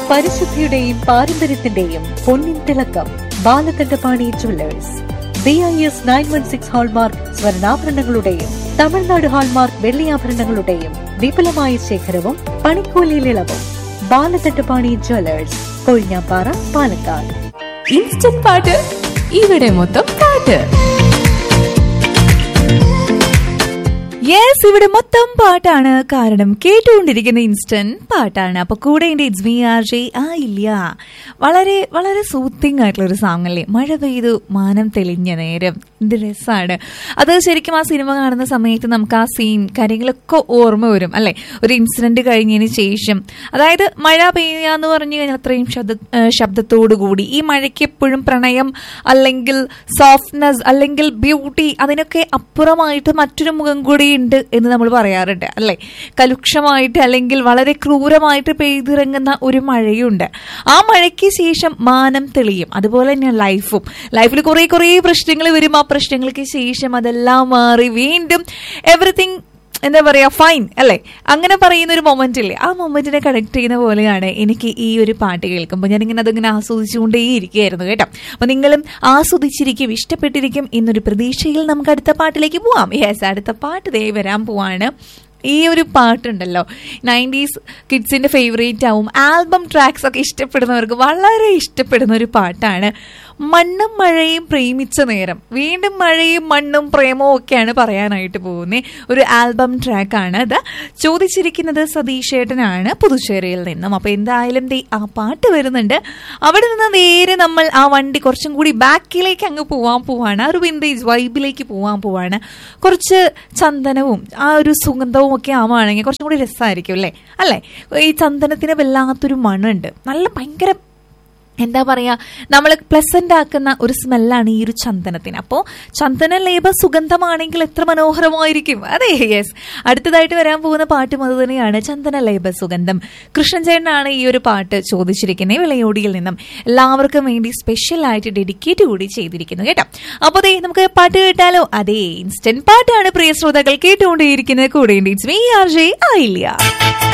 പരിശുദ്ധിയുടെയും പാരമ്പര്യത്തിന്റെയും പൊന്നിൻ തിളക്കം Balakandapani jewellers B I S nine one six hallmark സ്വർണ്ണാഭരണങ്ങളുടെയും തമിഴ്നാട് ഹാൾമാർക്ക് വെള്ളിയാഭരണങ്ങളുടെയും വിപുലമായ ശേഖരവും പണിക്കൂലിയിൽ ഇളവും ബാലകണ്ഠപാണി ജുവല്ലേഴ്സ് കൊഴിഞ്ഞാപ്പാറ പാലക്കാട് ഇൻസ്റ്റന്റ് പാട്ട് ഇവിടെ മൊത്തം പാട്ട് യെസ് ഇവിടെ മൊത്തം പാട്ടാണ് കാരണം കേട്ടുകൊണ്ടിരിക്കുന്ന ഇൻസ്റ്റന്റ് പാട്ടാണ് അപ്പൊ കൂടെ എന്റെ ഇറ്റ്സ് മീ ആർ ജെ ആ ഇല്ല വളരെ വളരെ സൂത്തിങ് ആയിട്ടുള്ള ഒരു സോങ് അല്ലേ മഴ പെയ്തു മാനം തെളിഞ്ഞ നേരം എന്ത് രസമാണ് അത് ശരിക്കും ആ സിനിമ കാണുന്ന സമയത്ത് നമുക്ക് ആ സീൻ കാര്യങ്ങളൊക്കെ ഓർമ്മ വരും അല്ലെ ഒരു ഇൻസിഡന്റ് കഴിഞ്ഞതിന് ശേഷം അതായത് മഴ പെയ്യുക എന്ന് പറഞ്ഞു കഴിഞ്ഞാൽ അത്രയും ശബ്ദ ഏഹ് ശബ്ദത്തോടു കൂടി ഈ മഴയ്ക്ക് എപ്പോഴും പ്രണയം അല്ലെങ്കിൽ സോഫ്റ്റ്നെസ് അല്ലെങ്കിൽ ബ്യൂട്ടി അതിനൊക്കെ അപ്പുറമായിട്ട് മറ്റൊരു മുഖം കൂടി ഉണ്ട് എന്ന് നമ്മൾ പറയാറുണ്ട് അല്ലെ കലുക്ഷമായിട്ട് അല്ലെങ്കിൽ വളരെ ക്രൂരമായിട്ട് പെയ്തിറങ്ങുന്ന ഒരു മഴയുണ്ട് ആ മഴയ്ക്ക് ശേഷം മാനം തെളിയും അതുപോലെ തന്നെ ലൈഫും ലൈഫിൽ കുറെ കുറെ പ്രശ്നങ്ങൾ വരും ആ പ്രശ്നങ്ങൾക്ക് ശേഷം അതെല്ലാം മാറി വീണ്ടും എവറിത്തിങ് എന്താ പറയാ ഫൈൻ അല്ലെ അങ്ങനെ പറയുന്ന ഒരു മൊമെന്റ് ഇല്ലേ ആ മൊമെന്റിനെ കണക്ട് ചെയ്യുന്ന പോലെയാണ് എനിക്ക് ഈ ഒരു പാട്ട് കേൾക്കുമ്പോൾ ഞാൻ ഇങ്ങനെ അതിങ്ങനെ ആസ്വദിച്ചുകൊണ്ടേ ഇരിക്കുകയായിരുന്നു കേട്ടോ അപ്പൊ നിങ്ങളും ആസ്വദിച്ചിരിക്കും ഇഷ്ടപ്പെട്ടിരിക്കും എന്നൊരു പ്രതീക്ഷയിൽ നമുക്ക് അടുത്ത പാട്ടിലേക്ക് പോവാം യെസ് അടുത്ത പാട്ട് ദേ വരാൻ പോവാണ് ഈ ഒരു പാട്ടുണ്ടല്ലോ നയൻറ്റീസ് കിഡ്സിന്റെ ഫേവറേറ്റ് ആവും ആൽബം ട്രാക്സ് ഒക്കെ ഇഷ്ടപ്പെടുന്നവർക്ക് വളരെ ഇഷ്ടപ്പെടുന്ന ഒരു പാട്ടാണ് മണ്ണും മഴയും പ്രേമിച്ച നേരം വീണ്ടും മഴയും മണ്ണും പ്രേമവും ഒക്കെയാണ് പറയാനായിട്ട് പോകുന്നത് ഒരു ആൽബം ട്രാക്കാണ് അത് ചോദിച്ചിരിക്കുന്നത് സതീഷ് ഏട്ടനാണ് പുതുച്ചേരിയിൽ നിന്നും അപ്പൊ എന്തായാലും ദേ ആ പാട്ട് വരുന്നുണ്ട് അവിടെ നിന്ന് നേരെ നമ്മൾ ആ വണ്ടി കുറച്ചും കൂടി ബാക്കിലേക്ക് അങ്ങ് പോവാൻ പോവാണ് ആ ഒരു വിന്റേജ് വൈബിലേക്ക് പോവാൻ പോവാണ് കുറച്ച് ചന്ദനവും ആ ഒരു സുഗന്ധവും ഒക്കെ ആവുകയാണെങ്കിൽ കുറച്ചും കൂടി രസമായിരിക്കും അല്ലേ അല്ലേ ഈ ചന്ദനത്തിന് വല്ലാത്തൊരു മണുണ്ട് നല്ല ഭയങ്കര എന്താ പറയാ നമ്മൾ പ്ലസന്റ് ആക്കുന്ന ഒരു സ്മെല്ലാണ് ഈ ഒരു ചന്ദനത്തിന് അപ്പോൾ ചന്ദന ലേപ സുഗന്ധമാണെങ്കിൽ എത്ര മനോഹരമായിരിക്കും അതെ യെസ് അടുത്തതായിട്ട് വരാൻ പോകുന്ന പാട്ടും അത് തന്നെയാണ് ചന്ദന ലേപ സുഗന്ധം കൃഷ്ണൻ ചേട്ടനാണ് ഈ ഒരു പാട്ട് ചോദിച്ചിരിക്കുന്നത് വിളയോടിയിൽ നിന്നും എല്ലാവർക്കും വേണ്ടി സ്പെഷ്യൽ ആയിട്ട് ഡെഡിക്കേറ്റ് കൂടി ചെയ്തിരിക്കുന്നു കേട്ടോ അപ്പോൾ ദേ നമുക്ക് പാട്ട് കേട്ടാലോ അതെ ഇൻസ്റ്റന്റ് പാട്ടാണ് പ്രിയ ശ്രോതാക്കൾ കേട്ടുകൊണ്ടേയിരിക്കുന്നത് കൂടെ ഇറ്റ്സ് മീ ആർ ജെ ആയില്ല